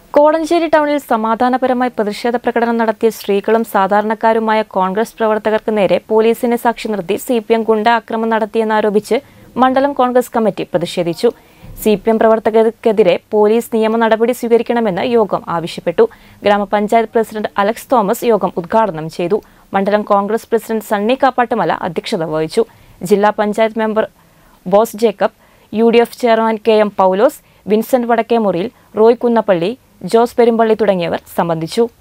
കോടഞ്ചേരി ടൗണിൽ സമാധാനപരമായി പ്രതിഷേധ പ്രകടനം നടത്തിയ സ്ത്രീകളും സാധാരണക്കാരുമായ കോൺഗ്രസ് പ്രവർത്തകർക്ക് നേരെ പോലീസിനെ സാക്ഷി നിർത്തി സി പി എം ഗുണ്ട ആക്രമണം നടത്തിയെന്നാരോപിച്ച് മണ്ഡലം കോൺഗ്രസ് കമ്മിറ്റി പ്രതിഷേധിച്ചു സി പി എം പ്രവർത്തകർക്കെതിരെ പോലീസ് നിയമ നടപടി സ്വീകരിക്കണമെന്ന് യോഗം ആവശ്യപ്പെട്ടു ഗ്രാമപഞ്ചായത്ത് പ്രസിഡന്റ് അലക്സ് തോമസ് യോഗം ഉദ്ഘാടനം ചെയ്തു മണ്ഡലം കോൺഗ്രസ് പ്രസിഡന്റ് സണ്ണി കാപ്പാട്ടുമല അധ്യക്ഷത വഹിച്ചു ജില്ലാ panchayat member Bose Jacob U D F chairman K M Paulose Vincent Vadakkemuriyil Roy Kunnappally Jose Perumpally തുടങ്ങിയവർ സംബന്ധിച്ചു